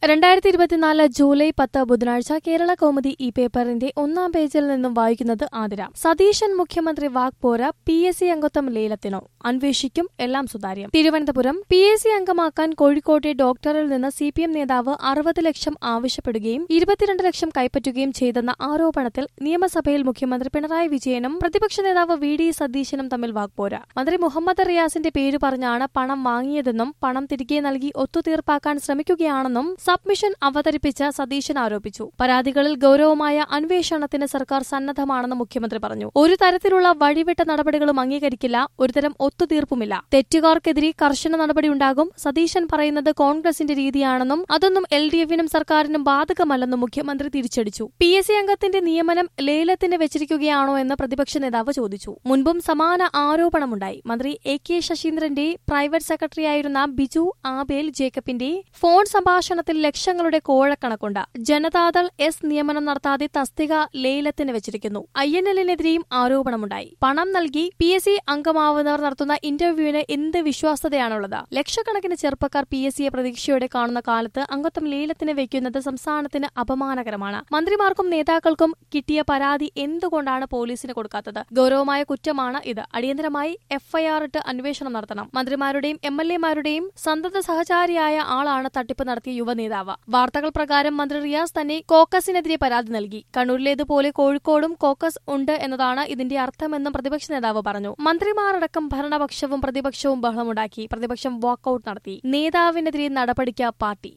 രണ്ടായിരത്തി ഇരുപത്തിനാല് ജൂലൈ പത്ത് ബുധനാഴ്ച കേരള കൗമുദി ഈ പേപ്പറിന്റെ ഒന്നാം പേജിൽ നിന്നും വായിക്കുന്നത് ആതിര സതീശൻ മുഖ്യമന്ത്രി വാഗ്പോര പി എസ് സി അംഗത്വം ലേലത്തിനോ അന്വേഷിക്കും എല്ലാം സുതാര്യം തിരുവനന്തപുരം പി എസ് സി അംഗമാക്കാൻ കോഴിക്കോട്ടെ ഡോക്ടറിൽ നിന്ന് സി പി എം നേതാവ് അറുപത് ലക്ഷം ആവശ്യപ്പെടുകയും ഇരുപത്തിരണ്ട് ലക്ഷം കൈപ്പറ്റുകയും ചെയ്തെന്ന ആരോപണത്തിൽ നിയമസഭയിൽ മുഖ്യമന്ത്രി പിണറായി വിജയനും പ്രതിപക്ഷ നേതാവ് വി ഡി സതീശനും തമ്മിൽ വാഗ്പോര മന്ത്രി മുഹമ്മദ് റിയാസിന്റെ പേര് പറഞ്ഞാണ് പണം വാങ്ങിയതെന്നും പണം തിരികെ നൽകി ഒത്തുതീർപ്പാക്കാൻ ശ്രമിക്കുകയാണെന്നും സബ്മിഷൻ അവതരിപ്പിച്ച സതീശൻ ആരോപിച്ചു പരാതികളിൽ ഗൌരവമായ അന്വേഷണത്തിന് സർക്കാർ സന്നദ്ധമാണെന്ന് മുഖ്യമന്ത്രി പറഞ്ഞു ഒരു തരത്തിലുള്ള വഴിവിട്ട നടപടികളും അംഗീകരിക്കില്ല ഒരുതരം ഒത്തുതീർപ്പുമില്ല തെറ്റുകാർക്കെതിരെ കർശന നടപടിയുണ്ടാകും സതീശൻ പറയുന്നത് കോൺഗ്രസിന്റെ രീതിയാണെന്നും അതൊന്നും എൽ ഡി എഫിനും സർക്കാരിനും ബാധകമല്ലെന്നും മുഖ്യമന്ത്രി തിരിച്ചടിച്ചു പി എസ് സി അംഗത്തിന്റെ നിയമനം ലേലത്തിന് വെച്ചിരിക്കുകയാണോ എന്ന് പ്രതിപക്ഷ നേതാവ് ചോദിച്ചു മുൻപും സമാന ആരോപണമുണ്ടായി മന്ത്രി എ കെ ശശീന്ദ്രന്റെ പ്രൈവറ്റ് സെക്രട്ടറിയായിരുന്ന ബിജു ആബേൽ ജേക്കബിന്റെ ഫോൺ സംഭാഷണത്തിൽ ലക്ഷങ്ങളുടെ കോഴക്കണക്കുണ്ട് ജനതാദൾ എസ് നിയമനം നടത്താതെ തസ്തിക ലേലത്തിന് വെച്ചിരിക്കുന്നു ഐ എൻ എല്ലിനെതിരെയും ആരോപണമുണ്ടായി പണം നൽകി പി എസ് സി അംഗമാവുന്നവർ നടത്തുന്ന ഇന്റർവ്യൂവിന് എന്ത് വിശ്വാസ്യതയാണുള്ളത് ലക്ഷക്കണക്കിന് ചെറുപ്പക്കാർ പി എസ് സിയെ പ്രതീക്ഷയോടെ കാണുന്ന കാലത്ത് അംഗത്വം ലേലത്തിന് വെക്കുന്നത് സംസ്ഥാനത്തിന് അപമാനകരമാണ് മന്ത്രിമാർക്കും നേതാക്കൾക്കും കിട്ടിയ പരാതി എന്തുകൊണ്ടാണ് പോലീസിന് കൊടുക്കാത്തത് ഗൌരവമായ കുറ്റമാണ് ഇത് അടിയന്തരമായി എഫ്ഐആർ ഇട്ട് അന്വേഷണം നടത്തണം മന്ത്രിമാരുടെയും എം എൽ എമാരുടെയും സന്തത സഹചാരിയായ ആളാണ് തട്ടിപ്പ് നടത്തിയ യുവനേതാവ് വാർത്തകൾ പ്രകാരം മന്ത്രി റിയാസ് തന്നെ കോക്കസിനെതിരെ പരാതി നൽകി കണ്ണൂരിലേതുപോലെ കോഴിക്കോടും കോക്കസ് ഉണ്ട് എന്നതാണ് ഇതിന്റെ അർത്ഥമെന്നും പ്രതിപക്ഷ നേതാവ് പറഞ്ഞു മന്ത്രിമാരടക്കം ഭരണപക്ഷവും പ്രതിപക്ഷവും ബഹളമുണ്ടാക്കി പ്രതിപക്ഷം വാക്കൌട്ട് നടത്തി നേതാവിനെതിരെ നടപടിക്ക് പാർട്ടി